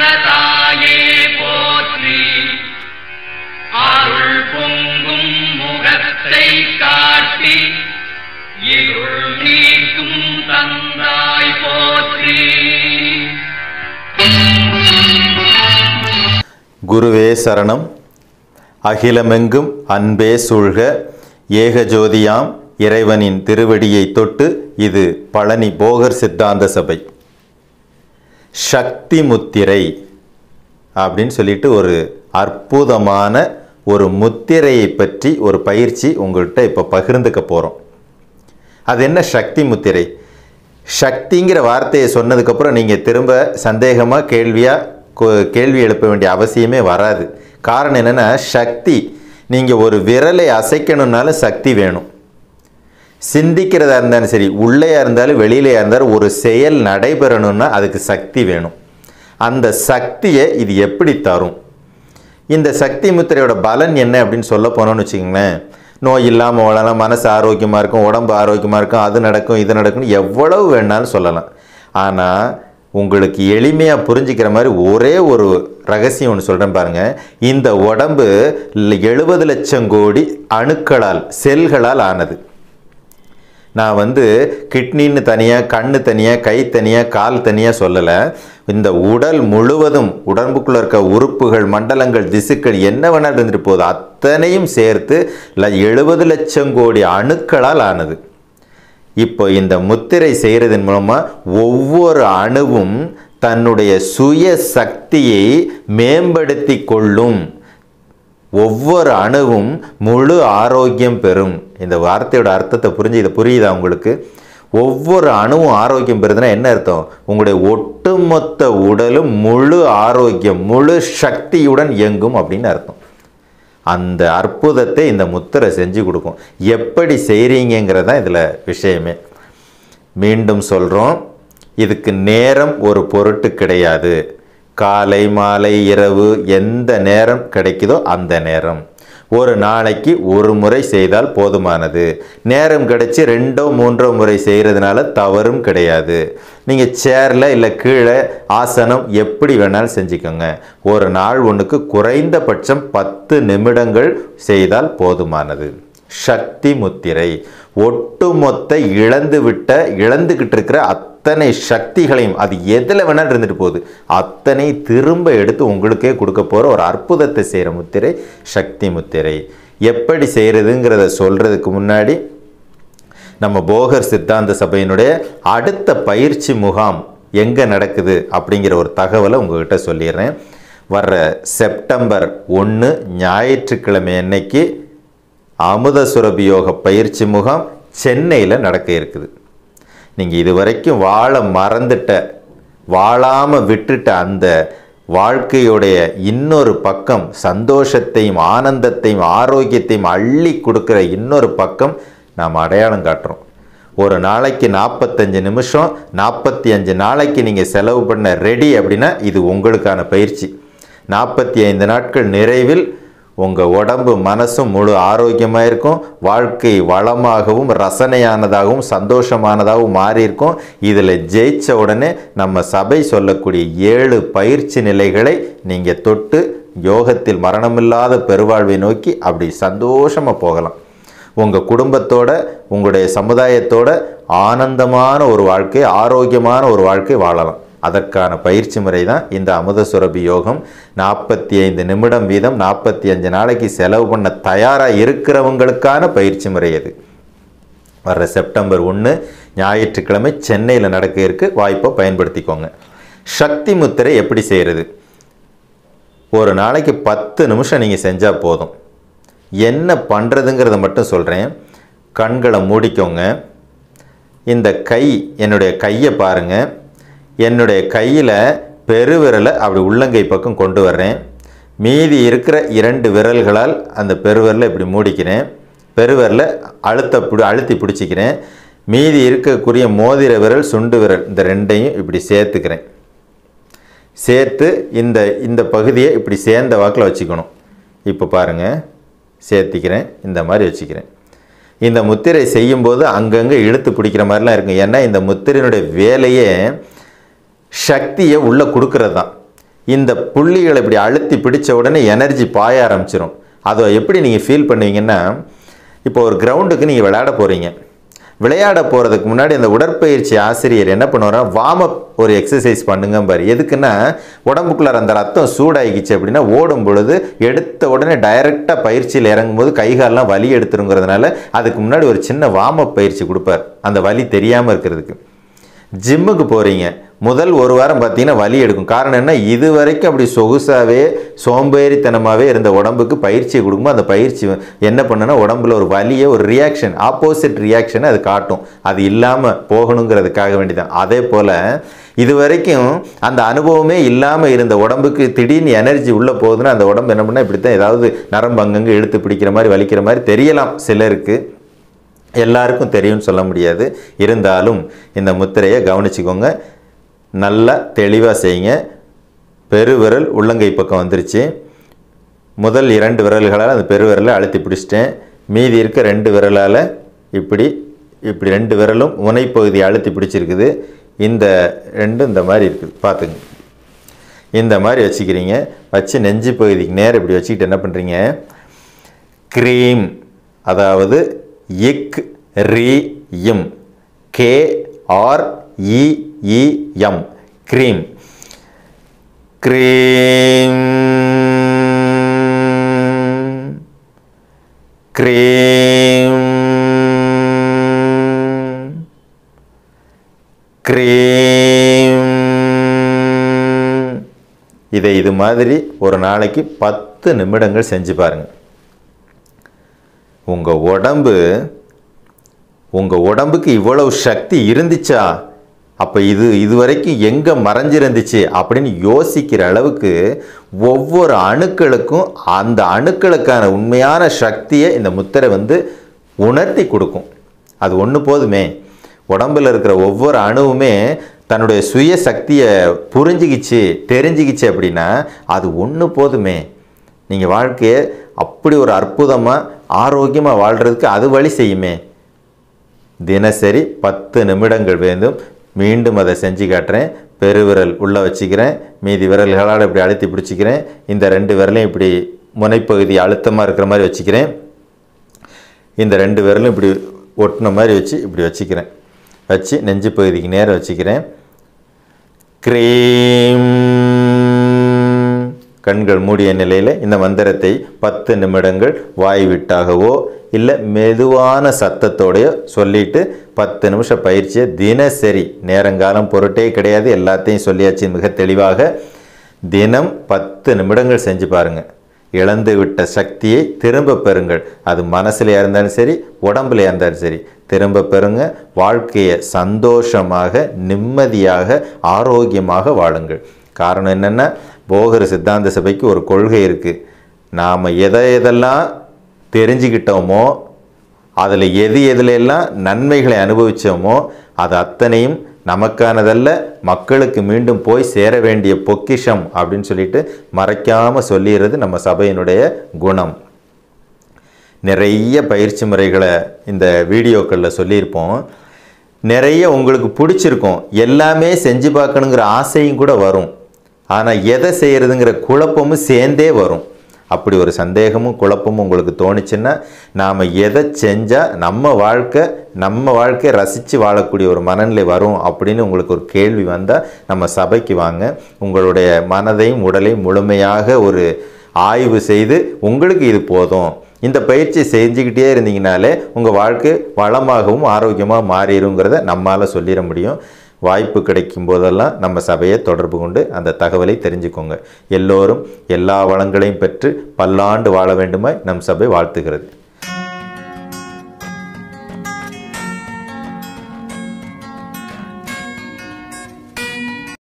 தாயே போற்றி அருள் பொங்கும் முகத்தை காட்டி இருள் நீக்கும் தந்தாய் போற்றி குருவே சரணம் அகிலமெங்கும் அன்பே சூழ்க ஏகஜோதியாம் இறைவனின் திருவடியை தொட்டு இது பழனி போகர் சித்தாந்த சபை சக்தி முத்திரை அப்படின்னு சொல்லிட்டு ஒரு அற்புதமான ஒரு முத்திரையை பற்றி ஒரு பயிற்சி உங்கள்கிட்ட இப்போ பகிர்ந்துக்க போகிறோம் அது என்ன சக்தி முத்திரை சக்திங்கிற வார்த்தையை சொன்னதுக்கப்புறம் நீங்கள் திரும்ப சந்தேகமாக கேள்வியாக கேள்வி எழுப்ப வேண்டிய அவசியமே வராது காரணம் என்னென்னா சக்தி நீங்கள் ஒரு விரலை அசைக்கணுன்னாலும் சக்தி வேணும் சிந்திக்கிறதா இருந்தாலும் சரி உள்ளேயா இருந்தாலும் வெளியிலையா இருந்தாலும் ஒரு செயல் நடைபெறணும்னா அதுக்கு சக்தி வேணும் அந்த சக்தியை இது எப்படி தரும் இந்த சக்தி முத்திரையோட பலன் என்ன அப்படின்னு சொல்ல போனோம்னு வச்சுக்கோங்களேன் நோய் இல்லாமல் வாழலாம் மனசு ஆரோக்கியமாக இருக்கும் உடம்பு ஆரோக்கியமாக இருக்கும் அது நடக்கும் இது நடக்கும்னு எவ்வளவு வேணாலும் சொல்லலாம் ஆனால் உங்களுக்கு எளிமையாக புரிஞ்சுக்கிற மாதிரி ஒரே ஒரு ரகசியம் ஒன்று சொல்கிறேன் பாருங்கள் இந்த உடம்பு எழுபது லட்சம் கோடி அணுக்களால் செல்களால் ஆனது நான் வந்து கிட்னின்னு தனியாக கண்ணு தனியாக கை தனியாக கால் தனியாக சொல்லலை இந்த உடல் முழுவதும் உடம்புக்குள்ள இருக்க உறுப்புகள் மண்டலங்கள் திசுக்கள் என்ன வேணாலும் இருந்துட்டு போகுது அத்தனையும் சேர்த்து எழுபது லட்சம் கோடி அணுக்களால் ஆனது இப்போ இந்த முத்திரை செய்கிறதன் மூலமாக ஒவ்வொரு அணுவும் தன்னுடைய சுய சக்தியை மேம்படுத்தி கொள்ளும் ஒவ்வொரு அணுவும் முழு ஆரோக்கியம் பெறும் இந்த வார்த்தையோட அர்த்தத்தை புரிஞ்சு இதை புரியுதா உங்களுக்கு ஒவ்வொரு அணுவும் ஆரோக்கியம் பெறுதுன்னா என்ன அர்த்தம் உங்களுடைய ஒட்டுமொத்த உடலும் முழு ஆரோக்கியம் முழு சக்தியுடன் இயங்கும் அப்படின்னு அர்த்தம் அந்த அற்புதத்தை இந்த முத்திரை செஞ்சு கொடுக்கும் எப்படி செய்கிறீங்கிறது தான் இதில் விஷயமே மீண்டும் சொல்கிறோம் இதுக்கு நேரம் ஒரு பொருட்டு கிடையாது காலை மாலை இரவு எந்த நேரம் கிடைக்குதோ அந்த நேரம் ஒரு நாளைக்கு ஒரு முறை செய்தால் போதுமானது நேரம் கிடைச்சி ரெண்டோ மூன்றோ முறை செய்கிறதுனால தவறும் கிடையாது நீங்கள் சேரில் இல்லை கீழே ஆசனம் எப்படி வேணாலும் செஞ்சுக்கோங்க ஒரு நாள் ஒன்றுக்கு குறைந்தபட்சம் பத்து நிமிடங்கள் செய்தால் போதுமானது சக்தி முத்திரை ஒட்டுமொத்த இழந்து விட்ட இழந்துக்கிட்டு இருக்கிற அத்தனை சக்திகளையும் அது எதில் வேணாலும் இருந்துட்டு போகுது அத்தனை திரும்ப எடுத்து உங்களுக்கே கொடுக்க போகிற ஒரு அற்புதத்தை செய்கிற முத்திரை சக்தி முத்திரை எப்படி செய்கிறதுங்கிறத சொல்கிறதுக்கு முன்னாடி நம்ம போகர் சித்தாந்த சபையினுடைய அடுத்த பயிற்சி முகாம் எங்கே நடக்குது அப்படிங்கிற ஒரு தகவலை உங்ககிட்ட சொல்லிடுறேன் வர்ற செப்டம்பர் ஒன்று ஞாயிற்றுக்கிழமை அன்னைக்கு அமுத சுரபி யோக பயிற்சி முகாம் சென்னையில் நடக்க இருக்குது நீங்கள் இது வரைக்கும் வாழ மறந்துட்ட வாழாமல் விட்டுட்ட அந்த வாழ்க்கையுடைய இன்னொரு பக்கம் சந்தோஷத்தையும் ஆனந்தத்தையும் ஆரோக்கியத்தையும் அள்ளி கொடுக்குற இன்னொரு பக்கம் நாம் அடையாளம் காட்டுறோம் ஒரு நாளைக்கு நாற்பத்தஞ்சு நிமிஷம் நாற்பத்தி அஞ்சு நாளைக்கு நீங்கள் செலவு பண்ண ரெடி அப்படின்னா இது உங்களுக்கான பயிற்சி நாற்பத்தி ஐந்து நாட்கள் நிறைவில் உங்கள் உடம்பு மனசும் முழு ஆரோக்கியமாக இருக்கும் வாழ்க்கை வளமாகவும் ரசனையானதாகவும் சந்தோஷமானதாகவும் மாறி இருக்கும் இதில் ஜெயிச்ச உடனே நம்ம சபை சொல்லக்கூடிய ஏழு பயிற்சி நிலைகளை நீங்கள் தொட்டு யோகத்தில் மரணமில்லாத பெருவாழ்வை நோக்கி அப்படி சந்தோஷமாக போகலாம் உங்கள் குடும்பத்தோட உங்களுடைய சமுதாயத்தோட ஆனந்தமான ஒரு வாழ்க்கை ஆரோக்கியமான ஒரு வாழ்க்கை வாழலாம் அதற்கான பயிற்சி முறை தான் இந்த அமுத சுரபி யோகம் நாற்பத்தி ஐந்து நிமிடம் வீதம் நாற்பத்தி அஞ்சு நாளைக்கு செலவு பண்ண தயாராக இருக்கிறவங்களுக்கான பயிற்சி முறை அது வர்ற செப்டம்பர் ஒன்று ஞாயிற்றுக்கிழமை சென்னையில் நடக்க இருக்கு வாய்ப்பை பயன்படுத்திக்கோங்க சக்தி முத்திரை எப்படி செய்கிறது ஒரு நாளைக்கு பத்து நிமிஷம் நீங்கள் செஞ்சால் போதும் என்ன பண்ணுறதுங்கிறத மட்டும் சொல்கிறேன் கண்களை மூடிக்கோங்க இந்த கை என்னுடைய கையை பாருங்கள் என்னுடைய கையில் பெருவிரலை அப்படி உள்ளங்கை பக்கம் கொண்டு வர்றேன் மீதி இருக்கிற இரண்டு விரல்களால் அந்த பெருவிரலை இப்படி மூடிக்கிறேன் பெருவிரலை அழுத்த பிடி அழுத்தி பிடிச்சிக்கிறேன் மீதி இருக்கக்கூடிய மோதிர விரல் சுண்டு விரல் இந்த ரெண்டையும் இப்படி சேர்த்துக்கிறேன் சேர்த்து இந்த இந்த பகுதியை இப்படி சேர்ந்த வாக்கில் வச்சுக்கணும் இப்போ பாருங்கள் சேர்த்திக்கிறேன் இந்த மாதிரி வச்சுக்கிறேன் இந்த முத்திரை செய்யும்போது அங்கங்கே இழுத்து பிடிக்கிற மாதிரிலாம் இருக்கும் ஏன்னா இந்த முத்திரையினுடைய வேலையே சக்தியை உள்ளே கொடுக்கறது தான் இந்த புள்ளிகளை இப்படி அழுத்தி பிடிச்ச உடனே எனர்ஜி பாய ஆரம்பிச்சிடும் அதை எப்படி நீங்கள் ஃபீல் பண்ணுவீங்கன்னா இப்போ ஒரு கிரவுண்டுக்கு நீங்கள் விளையாட போகிறீங்க விளையாட போகிறதுக்கு முன்னாடி அந்த உடற்பயிற்சி ஆசிரியர் என்ன பண்ணுவாரா வார்ம் அப் ஒரு எக்ஸசைஸ் பண்ணுங்க பாரு எதுக்குன்னா உடம்புக்குள்ளார அந்த ரத்தம் சூடாகிக்கிச்சு அப்படின்னா ஓடும் பொழுது எடுத்த உடனே டைரெக்டாக பயிற்சியில் இறங்கும்போது கை கால்லாம் வலி எடுத்துருங்கிறதுனால அதுக்கு முன்னாடி ஒரு சின்ன வார்ம் அப் பயிற்சி கொடுப்பார் அந்த வலி தெரியாமல் இருக்கிறதுக்கு ஜிம்முக்கு போகிறீங்க முதல் ஒரு வாரம் பார்த்தீங்கன்னா வலி எடுக்கும் காரணம் என்ன இது வரைக்கும் அப்படி சொகுசாகவே சோம்பேறித்தனமாகவே இருந்த உடம்புக்கு பயிற்சி கொடுக்கும்போது அந்த பயிற்சி என்ன பண்ணுன்னா உடம்புல ஒரு வலியை ஒரு ரியாக்ஷன் ஆப்போசிட் ரியாக்ஷனை அது காட்டும் அது இல்லாமல் போகணுங்கிறதுக்காக வேண்டிதான் அதே போல் இது வரைக்கும் அந்த அனுபவமே இல்லாமல் இருந்த உடம்புக்கு திடீர்னு எனர்ஜி உள்ளே போகுதுன்னா அந்த உடம்பு என்ன பண்ணால் இப்படி தான் ஏதாவது நரம்பு அங்கங்கே இழுத்து பிடிக்கிற மாதிரி வலிக்கிற மாதிரி தெரியலாம் சிலருக்கு எல்லாருக்கும் தெரியும்னு சொல்ல முடியாது இருந்தாலும் இந்த முத்திரையை கவனிச்சுக்கோங்க நல்லா தெளிவாக செய்யுங்க பெருவிரல் உள்ளங்கை பக்கம் வந்துருச்சு முதல் இரண்டு விரல்களால் அந்த பெருவிரலை அழுத்தி பிடிச்சிட்டேன் மீதி இருக்க ரெண்டு விரலால் இப்படி இப்படி ரெண்டு விரலும் முனைப்பகுதியை அழுத்தி பிடிச்சிருக்குது இந்த ரெண்டும் இந்த மாதிரி இருக்குது பார்த்துங்க இந்த மாதிரி வச்சுக்கிறீங்க வச்சு நெஞ்சு பகுதிக்கு நேரம் இப்படி வச்சுக்கிட்டு என்ன பண்ணுறீங்க க்ரீம் அதாவது இக் ரி இம் K R E E M cream cream cream cream இதை இது மாதிரி ஒரு நாளைக்கு பத்து நிமிடங்கள் செஞ்சு பாருங்க உங்கள் உடம்பு உங்கள் உடம்புக்கு இவ்வளவு சக்தி இருந்துச்சா அப்போ இது இது வரைக்கும் எங்கே மறைஞ்சிருந்துச்சு அப்படின்னு யோசிக்கிற அளவுக்கு ஒவ்வொரு அணுக்களுக்கும் அந்த அணுக்களுக்கான உண்மையான சக்தியை இந்த முத்திரை வந்து உணர்த்தி கொடுக்கும் அது ஒன்று போதுமே உடம்புல இருக்கிற ஒவ்வொரு அணுவுமே தன்னுடைய சுய சக்தியை புரிஞ்சுக்கிச்சு தெரிஞ்சுக்கிச்சு அப்படின்னா அது ஒன்று போதுமே நீங்கள் வாழ்க்கையை அப்படி ஒரு அற்புதமாக ஆரோக்கியமாக வாழ்கிறதுக்கு அது வழி செய்யுமே தினசரி பத்து நிமிடங்கள் வேண்டும் மீண்டும் அதை செஞ்சு காட்டுறேன் பெருவிரல் உள்ளே வச்சுக்கிறேன் மீதி விரல்களால் இப்படி அழுத்தி பிடிச்சிக்கிறேன் இந்த ரெண்டு விரலையும் இப்படி முனைப்பகுதி அழுத்தமாக இருக்கிற மாதிரி வச்சுக்கிறேன் இந்த ரெண்டு விரலும் இப்படி ஒட்டின மாதிரி வச்சு இப்படி வச்சுக்கிறேன் வச்சு நெஞ்சு பகுதிக்கு நேரம் வச்சுக்கிறேன் க்ரீம் கண்கள் மூடிய நிலையில் இந்த மந்திரத்தை பத்து நிமிடங்கள் வாய் விட்டாகவோ இல்லை மெதுவான சத்தத்தோடையோ சொல்லிட்டு பத்து நிமிஷம் பயிற்சியை தினசரி நேரங்காலம் பொருட்டே கிடையாது எல்லாத்தையும் சொல்லியாச்சு மிக தெளிவாக தினம் பத்து நிமிடங்கள் செஞ்சு பாருங்கள் இழந்து விட்ட சக்தியை திரும்ப பெறுங்கள் அது மனசுலையா இருந்தாலும் சரி உடம்புலையா இருந்தாலும் சரி திரும்ப பெறுங்க வாழ்க்கையை சந்தோஷமாக நிம்மதியாக ஆரோக்கியமாக வாழுங்கள் காரணம் என்னென்னா போகர் சித்தாந்த சபைக்கு ஒரு கொள்கை இருக்குது நாம் எதை எதெல்லாம் தெரிஞ்சுக்கிட்டோமோ அதில் எது எதுல எல்லாம் நன்மைகளை அனுபவித்தோமோ அது அத்தனையும் நமக்கானதல்ல மக்களுக்கு மீண்டும் போய் சேர வேண்டிய பொக்கிஷம் அப்படின்னு சொல்லிட்டு மறைக்காமல் சொல்லிடுறது நம்ம சபையினுடைய குணம் நிறைய பயிற்சி முறைகளை இந்த வீடியோக்களில் சொல்லியிருப்போம் நிறைய உங்களுக்கு பிடிச்சிருக்கும் எல்லாமே செஞ்சு பார்க்கணுங்கிற ஆசையும் கூட வரும் ஆனால் எதை செய்கிறதுங்கிற குழப்பமும் சேர்ந்தே வரும் அப்படி ஒரு சந்தேகமும் குழப்பமும் உங்களுக்கு தோணுச்சுன்னா நாம் எதை செஞ்சால் நம்ம வாழ்க்கை நம்ம வாழ்க்கையை ரசித்து வாழக்கூடிய ஒரு மனநிலை வரும் அப்படின்னு உங்களுக்கு ஒரு கேள்வி வந்தால் நம்ம சபைக்கு வாங்க உங்களுடைய மனதையும் உடலையும் முழுமையாக ஒரு ஆய்வு செய்து உங்களுக்கு இது போதும் இந்த பயிற்சி செஞ்சுக்கிட்டே இருந்தீங்கனாலே உங்கள் வாழ்க்கை வளமாகவும் ஆரோக்கியமாக மாறிடுங்கிறத நம்மால் சொல்லிட முடியும் வாய்ப்பு கிடைக்கும் போதெல்லாம் நம்ம சபையை தொடர்பு கொண்டு அந்த தகவலை தெரிஞ்சுக்கோங்க எல்லோரும் எல்லா வளங்களையும் பெற்று பல்லாண்டு வாழ வேண்டுமாய் நம் சபை வாழ்த்துகிறது